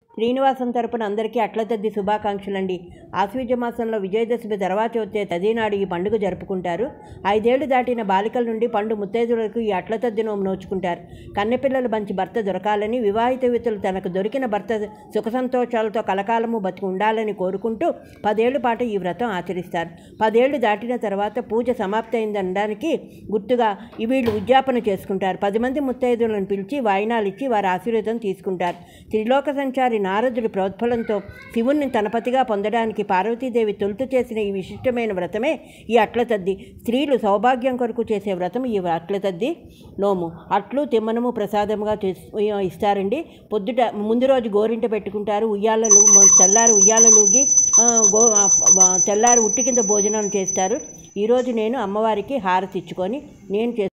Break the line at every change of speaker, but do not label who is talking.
శ్రీనివాసం తరపున అందరికీ అట్ల తద్ది శుభాకాంక్షలండి ఆశ్వీజ మాసంలో విజయదశమి తర్వాత వచ్చే తదినాడు ఈ పండుగ జరుపుకుంటారు ఐదేళ్లు దాటిన బాలికల నుండి పండు ముత్తైదులకు ఈ అట్ల తద్ది నోము నోచుకుంటారు కన్నెపిల్లలు మంచి భర్త దొరకాలని వివాహిత యువతులు తనకు దొరికిన భర్త సుఖ సంతోషాలతో కలకాలము బతికి ఉండాలని కోరుకుంటూ పదేళ్ల పాటు ఈ వ్రతం ఆచరిస్తారు పదేళ్లు దాటిన తర్వాత పూజ సమాప్తి అయిందనడానికి గుర్తుగా ఈ వీళ్ళు ఉద్యాపన చేసుకుంటారు పది మంది ముత్తైదులను పిలిచి వాయినాలు ఇచ్చి వారి ఆశీర్వాదం తీసుకుంటారు త్రిలోక సంచారి నారదుడి ప్రోద్బలంతో శివుణ్ణి తనపతిగా పొందడానికి పార్వతీదేవి తొలుత చేసిన ఈ విశిష్టమైన వ్రతమే ఈ అట్ల తద్ది స్త్రీలు సౌభాగ్యం కొరకు చేసే వ్రతం ఈ అట్ల తద్ది నోము అట్లు తిమ్మనము ప్రసాదముగా చేసి ఇస్తారండి పొద్దుట ముందు రోజు గోరింట పెట్టుకుంటారు ఉయ్యాలలు మొ- తెల్లారి ఉయ్యాలలుగి ఆ, గో ఆ, ఆ, తెల్లారి ఉట్టి కింద భోజనం చేస్తారు ఈరోజు నేను అమ్మవారికి హారతి ఇచ్చుకొని నేను చే